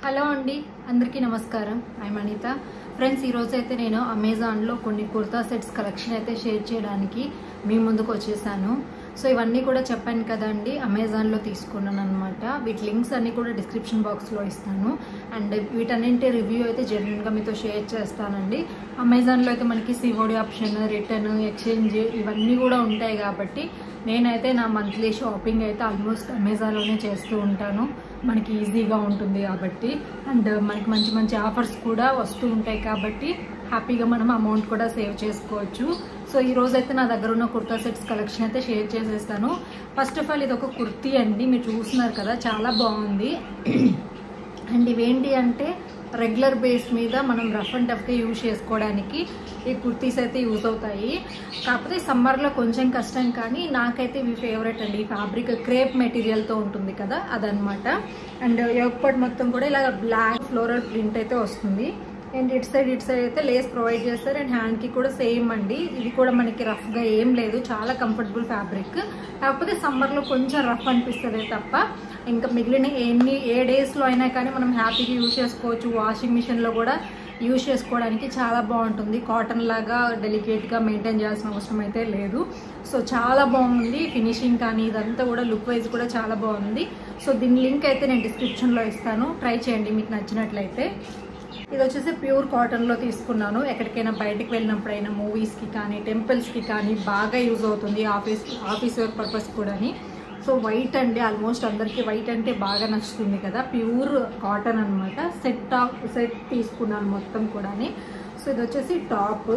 hello అండి అందరికీ నమస్కారం ఐమ్ అనిత ఫ్రెండ్స్ ఈరోజు అయితే నేను అమెజాన్లో కొన్ని కుర్తా సెట్స్ కలెక్షన్ అయితే షేర్ చేయడానికి మీ ముందుకు వచ్చేసాను సో ఇవన్నీ కూడా చెప్పాను కదండి అమెజాన్లో తీసుకున్నాను అనమాట వీటి లింక్స్ అన్నీ కూడా డిస్క్రిప్షన్ బాక్స్లో ఇస్తాను అండ్ వీటన్నింటి రివ్యూ అయితే జెన్యున్గా మీతో షేర్ చేస్తానండి అమెజాన్లో అయితే మనకి సిఓడి ఆప్షన్ రిటర్న్ ఎక్స్చేంజ్ ఇవన్నీ కూడా ఉంటాయి కాబట్టి నేనైతే నా మంత్లీ షాపింగ్ అయితే ఆల్మోస్ట్ అమెజాన్లోనే చేస్తూ ఉంటాను మనకి ఈజీగా ఉంటుంది కాబట్టి అండ్ మనకి మంచి మంచి ఆఫర్స్ కూడా వస్తూ ఉంటాయి కాబట్టి హ్యాపీగా మనం అమౌంట్ కూడా సేవ్ చేసుకోవచ్చు సో ఈ రోజు అయితే నా దగ్గర ఉన్న కుర్తా సెట్స్ కలెక్షన్ అయితే షేర్ చేసేస్తాను ఫస్ట్ ఆఫ్ ఆల్ ఇది ఒక కుర్తీ అండి మీరు చూస్తున్నారు కదా చాలా బాగుంది అండ్ ఇవేంటి అంటే రెగ్యులర్ బేస్ మీద మనం రఫ్ అండ్ టఫ్గా యూజ్ చేసుకోవడానికి ఈ కుర్తీస్ అయితే యూజ్ అవుతాయి కాకపోతే సమ్మర్లో కొంచెం కష్టం కానీ నాకైతే ఇవి ఫేవరెట్ అండి ఈ ఫ్యాబ్రిక్ క్రేప్ మెటీరియల్తో ఉంటుంది కదా అదనమాట అండ్ ఎప్పటి మొత్తం కూడా ఇలా బ్లాక్ ఫ్లోరల్ ప్రింట్ అయితే వస్తుంది అండ్ ఇటు సైడ్ ఇటు సైడ్ అయితే లేస్ ప్రొవైడ్ చేస్తారు అండ్ హ్యాండ్కి కూడా సేమ్ అండి ఇది కూడా మనకి రఫ్గా ఏం లేదు చాలా కంఫర్టబుల్ ఫ్యాబ్రిక్ కాకపోతే సమ్మర్లో కొంచెం రఫ్ అనిపిస్తుంది తప్ప ఇంకా మిగిలిన ఎన్ని ఏ డేస్లో అయినా కానీ మనం హ్యాపీగా యూజ్ చేసుకోవచ్చు వాషింగ్ మిషన్లో కూడా యూజ్ చేసుకోవడానికి చాలా బాగుంటుంది కాటన్ లాగా డెలికేట్గా మెయింటైన్ చేయాల్సిన అవసరం అయితే లేదు సో చాలా బాగుంది ఫినిషింగ్ కానీ ఇదంతా కూడా లుక్ వైజ్ కూడా చాలా బాగుంది సో దీని లింక్ అయితే నేను డిస్క్రిప్షన్లో ఇస్తాను ట్రై చేయండి మీకు నచ్చినట్లయితే ఇది వచ్చేసి ప్యూర్ కాటన్లో తీసుకున్నాను ఎక్కడికైనా బయటకు వెళ్ళినప్పుడైనా మూవీస్కి కానీ టెంపుల్స్కి కానీ బాగా యూజ్ అవుతుంది ఆఫీస్ ఆఫీస్ వర్క్ పర్పస్ కూడాని సో వైట్ అండి ఆల్మోస్ట్ అందరికీ వైట్ అంటే బాగా నచ్చుతుంది కదా ప్యూర్ కాటన్ అనమాట సెట్ ఆఫ్ సెట్ తీసుకున్నాను మొత్తం కూడాని సో ఇది వచ్చేసి టాప్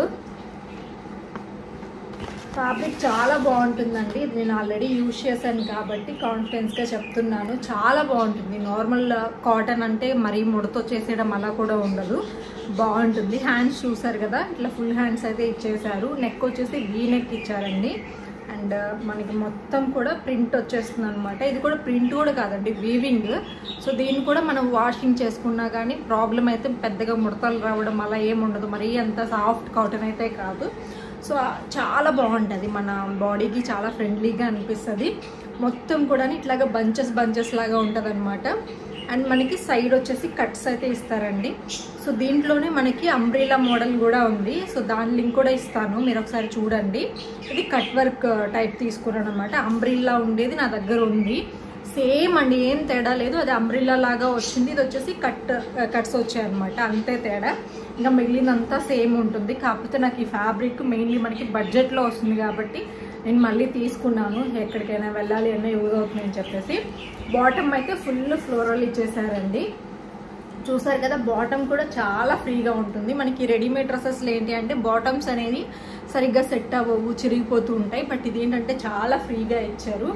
ఫ్యాబ్రిక్ చాలా బాగుంటుందండి ఇది నేను ఆల్రెడీ యూజ్ చేశాను కాబట్టి కాన్ఫిడెన్స్గా చెప్తున్నాను చాలా బాగుంటుంది నార్మల్ కాటన్ అంటే మరీ ముడత చేసేయడం అలా కూడా ఉండదు బాగుంటుంది హ్యాండ్స్ చూసారు కదా ఇట్లా ఫుల్ హ్యాండ్స్ అయితే ఇచ్చేసారు నెక్ వచ్చేసి వీ నెక్ ఇచ్చారండి అండ్ మనకి మొత్తం కూడా ప్రింట్ వచ్చేస్తుంది అనమాట ఇది కూడా ప్రింట్ కూడా కాదండి వీవింగ్ సో దీన్ని కూడా మనం వాషింగ్ చేసుకున్నా కానీ ప్రాబ్లం అయితే పెద్దగా ముడతలు రావడం అలా ఏమి ఉండదు మరీ అంత సాఫ్ట్ కాటన్ అయితే కాదు సో చాలా బాగుంటుంది మన బాడీకి చాలా ఫ్రెండ్లీగా అనిపిస్తుంది మొత్తం కూడా ఇట్లాగా బంచెస్ బంచెస్ లాగా ఉంటుంది అనమాట అండ్ మనకి సైడ్ వచ్చేసి కట్స్ అయితే ఇస్తారండి సో దీంట్లోనే మనకి అంబ్రీలా మోడల్ కూడా ఉంది సో దాని లింక్ కూడా ఇస్తాను మీరు ఒకసారి చూడండి ఇది కట్ వర్క్ టైప్ తీసుకున్నాను అనమాట అంబ్రిల్లా ఉండేది నా దగ్గర ఉంది సేమ్ అండి ఏం తేడా లేదు అది అంబ్రిల్లా లాగా వచ్చింది ఇది వచ్చేసి కట్ కట్స్ వచ్చాయి అనమాట అంతే తేడా ఇంకా మిగిలినంతా సేమ్ ఉంటుంది కాకపోతే నాకు ఈ ఫ్యాబ్రిక్ మెయిన్లీ మనకి బడ్జెట్లో వస్తుంది కాబట్టి నేను మళ్ళీ తీసుకున్నాను ఎక్కడికైనా వెళ్ళాలి అన్న యూజ్ అవుతుంది అని చెప్పేసి బాటమ్ అయితే ఫుల్ ఫ్లోరల్ ఇచ్చేసారండి చూసారు కదా బాటమ్ కూడా చాలా ఫ్రీగా ఉంటుంది మనకి రెడీమేడ్ డ్రెస్సెస్లో ఏంటి అంటే బాటమ్స్ అనేది సరిగ్గా సెట్ అవ్వవు చిరిగిపోతూ ఉంటాయి బట్ ఇది ఏంటంటే చాలా ఫ్రీగా ఇచ్చారు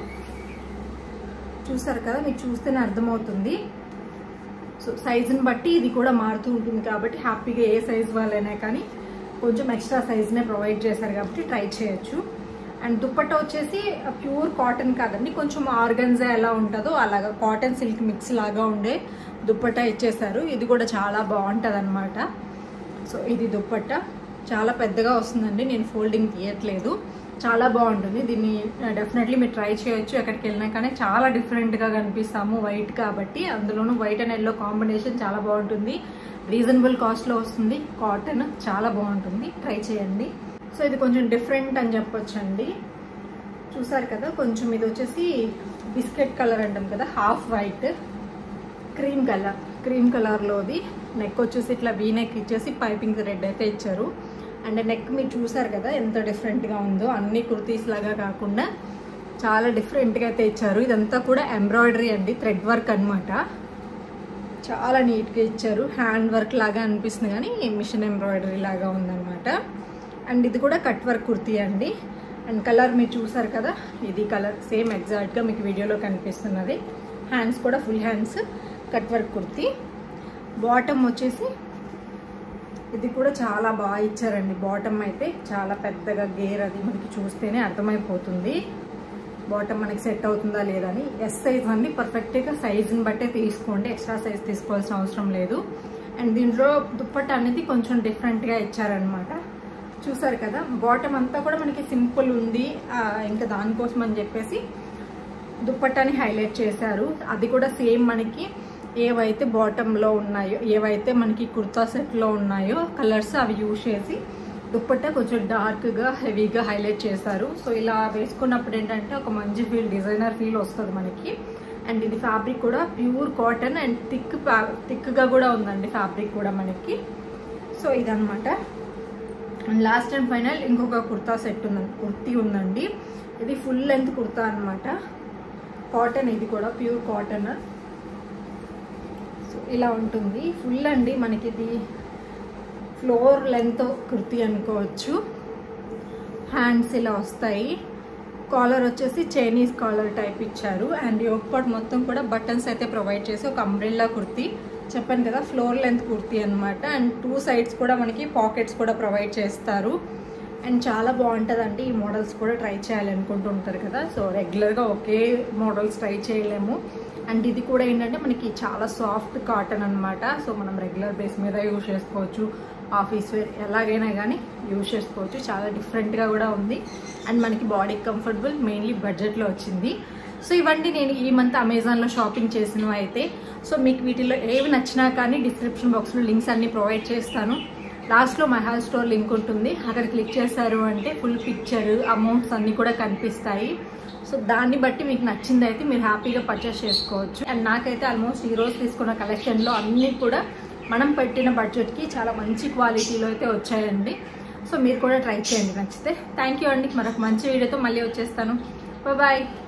చూసారు కదా మీకు చూస్తేనే అర్థమవుతుంది సో సైజుని బట్టి ఇది కూడా మారుతూ ఉంటుంది కాబట్టి హ్యాపీగా ఏ సైజ్ వాళ్ళైనా కానీ కొంచెం ఎక్స్ట్రా సైజ్నే ప్రొవైడ్ చేశారు కాబట్టి ట్రై చేయొచ్చు అండ్ దుప్పట్ట వచ్చేసి ప్యూర్ కాటన్ కాదండి కొంచెం ఆర్గన్జా ఎలా ఉంటుందో అలాగా కాటన్ సిల్క్ మిక్స్ లాగా ఉండే దుప్పట్ట ఇచ్చేసారు ఇది కూడా చాలా బాగుంటుంది అనమాట సో ఇది దుప్పట్ట చాలా పెద్దగా వస్తుందండి నేను ఫోల్డింగ్ తీయట్లేదు చాలా బాగుంటుంది దీన్ని డెఫినెట్లీ మీరు ట్రై చేయొచ్చు ఎక్కడికి వెళ్ళినా కానీ చాలా డిఫరెంట్గా కనిపిస్తాము వైట్ కాబట్టి అందులోనూ వైట్ అండ్ ఎల్లో కాంబినేషన్ చాలా బాగుంటుంది రీజనబుల్ కాస్ట్లో వస్తుంది కాటన్ చాలా బాగుంటుంది ట్రై చేయండి సో ఇది కొంచెం డిఫరెంట్ అని చెప్పొచ్చు అండి చూసారు కదా కొంచెం ఇది వచ్చేసి బిస్కెట్ కలర్ అంటాం కదా half white cream colour cream కలర్లోది నెక్ వచ్చేసి ఇట్లా వీ నెక్ ఇచ్చేసి పైపింగ్ రెడ్ అయితే ఇచ్చారు అండ్ నెక్ మీరు చూసారు కదా ఎంత డిఫరెంట్గా ఉందో అన్ని కుర్తీస్ లాగా కాకుండా చాలా డిఫరెంట్గా అయితే ఇచ్చారు ఇదంతా కూడా ఎంబ్రాయిడరీ అండి థ్రెడ్ వర్క్ అనమాట చాలా నీట్గా ఇచ్చారు హ్యాండ్ వర్క్ లాగా అనిపిస్తుంది కానీ మిషన్ ఎంబ్రాయిడరీ లాగా ఉందన్నమాట అండ్ ఇది కూడా కట్ వర్క్ కుర్తీ అండి అండ్ కలర్ మీరు చూసారు కదా ఇది కలర్ సేమ్ ఎగ్జాక్ట్గా మీకు వీడియోలో కనిపిస్తున్నది హ్యాండ్స్ కూడా full hands cut work kurti bottom వచ్చేసి ఇది కూడా చాలా బాగా ఇచ్చారండి బాటమ్ అయితే చాలా పెద్దగా గేర్ అది మనకి చూస్తేనే అర్థమైపోతుంది బాటమ్ మనకి సెట్ అవుతుందా లేదా అని ఎస్ సైజ్ అండి పర్ఫెక్ట్గా సైజుని బట్టే తీసుకోండి ఎక్స్ట్రా సైజ్ తీసుకోవాల్సిన అవసరం లేదు అండ్ దీంట్లో దుప్పట్ట అనేది కొంచెం డిఫరెంట్గా ఇచ్చారనమాట చూసారు కదా బాటమ్ అంతా కూడా మనకి సింపుల్ ఉంది ఇంకా దానికోసం అని చెప్పేసి దుప్పట్టాని హైలైట్ చేశారు అది కూడా సేమ్ మనకి ఏవైతే బాటంలో ఉన్నాయో ఏవైతే మనకి కుర్తా సెట్లో ఉన్నాయో కలర్స్ అవి యూజ్ చేసి దుప్పట్టా కొంచెం డార్క్గా హెవీగా హైలైట్ చేశారు సో ఇలా వేసుకున్నప్పుడు ఏంటంటే ఒక మంచి ఫీల్ డిజైనర్ ఫీల్ వస్తుంది మనకి అండ్ ఇది ఫ్యాబ్రిక్ కూడా ప్యూర్ కాటన్ అండ్ థిక్ థిక్గా కూడా ఉందండి ఫ్యాబ్రిక్ కూడా మనకి సో ఇదనమాట అండ్ లాస్ట్ అండ్ ఫైనల్ ఇంకొక కుర్తా సెట్ ఉందండి కుర్తీ ఉందండి ఇది ఫుల్ లెంత్ కుర్తా అనమాట కాటన్ ఇది కూడా ప్యూర్ కాటన్ సో ఇలా ఉంటుంది ఫుల్ అండి మనకి ఇది ఫ్లోర్ లెంత్ కుర్తీ అనుకోవచ్చు హ్యాండ్స్ ఇలా వస్తాయి కాలర్ వచ్చేసి చైనీస్ కాలర్ టైప్ ఇచ్చారు అండ్ యోగపాట్ మొత్తం కూడా బటన్స్ అయితే ప్రొవైడ్ చేసి ఒక అంబ్రెల్లా కుర్తీ చెప్పాను కదా ఫ్లోర్ లెంత్ కుర్తీ అనమాట అండ్ టూ సైడ్స్ కూడా మనకి పాకెట్స్ కూడా ప్రొవైడ్ చేస్తారు అండ్ చాలా బాగుంటుందండి ఈ మోడల్స్ కూడా ట్రై చేయాలనుకుంటుంటారు కదా సో రెగ్యులర్గా ఒకే మోడల్స్ ట్రై చేయలేము అండ్ ఇది కూడా ఏంటంటే మనకి చాలా సాఫ్ట్ కాటన్ అనమాట సో మనం రెగ్యులర్ బేస్ మీద యూజ్ చేసుకోవచ్చు ఆఫీస్ వేర్ ఎలాగైనా కానీ యూజ్ చేసుకోవచ్చు చాలా డిఫరెంట్గా కూడా ఉంది అండ్ మనకి బాడీ కంఫర్టబుల్ మెయిన్లీ బడ్జెట్లో వచ్చింది సో ఇవన్నీ నేను ఈ మంత్ అమెజాన్లో షాపింగ్ చేసినవి అయితే సో మీకు వీటిలో ఏవి నచ్చినా కానీ డిస్క్రిప్షన్ బాక్స్లో లింక్స్ అన్ని ప్రొవైడ్ చేస్తాను లాస్ట్లో మై హాల్ స్టోర్ లింక్ ఉంటుంది అక్కడ క్లిక్ చేశారు అంటే ఫుల్ పిక్చర్ అమౌంట్స్ అన్నీ కూడా కనిపిస్తాయి సో దాన్ని బట్టి మీకు నచ్చింది అయితే మీరు హ్యాపీగా పర్చేస్ చేసుకోవచ్చు అండ్ నాకైతే ఆల్మోస్ట్ ఈ రోజు తీసుకున్న కలెక్షన్లో అన్నీ కూడా మనం పెట్టిన బడ్జెట్కి చాలా మంచి క్వాలిటీలో అయితే వచ్చాయండి సో మీరు కూడా ట్రై చేయండి నచ్చితే థ్యాంక్ యూ అండి మరొక మంచి వీడియోతో మళ్ళీ వచ్చేస్తాను బాయ్